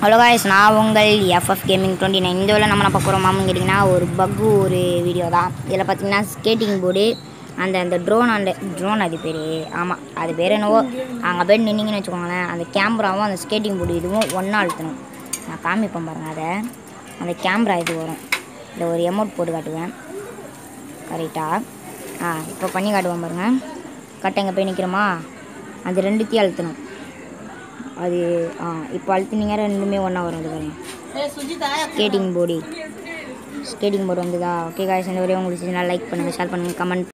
hello guys நான் உங்கள் FF gaming twenty nine இந்த வேலை நம்ம என்ன பார்க்க போகிறோம் கேட்டிங்கன்னா ஒரு பக்கு ஒரு வீடியோ தான் இதில் பார்த்தீங்கன்னா ஸ்கேட்டிங் போர்டு அந்த அந்த ட்ரோன் அந்த ட்ரோன் அது பேர் ஆமாம் அது பேர் என்னவோ அங்கே போய் நின்னீங்கன்னு வச்சுக்கோங்களேன் அந்த கேமராவும் அந்த ஸ்கேட்டிங் போர்டு இதுவும் ஒன்றா அழுத்தணும் நான் காமிப்பேன் பாருங்கள் அதை அந்த கேமரா இது வரும் இந்த ஒரு எமௌண்ட் போட்டு காட்டுவேன் கரெக்டாக ஆ இப்போ பண்ணி காட்டுவேன் பாருங்கள் கரெக்டாக எங்கே போய் நிற்கிறோமா அது ரெண்டுத்தையும் அழுத்தணும் அது ஆ இப்போ அழுத்தினீங்க ரெண்டுமே ஒன்றா வரும் இது பாருங்க ஸ்கேட்டிங் போர்டு ஸ்கேட்டிங் போர்டு வந்துதா ஓகே காய்ஸ் இந்த வரையும் உங்களுக்கு லைக் பண்ணுங்கள் ஷேர் பண்ணுங்கள் கமெண்ட்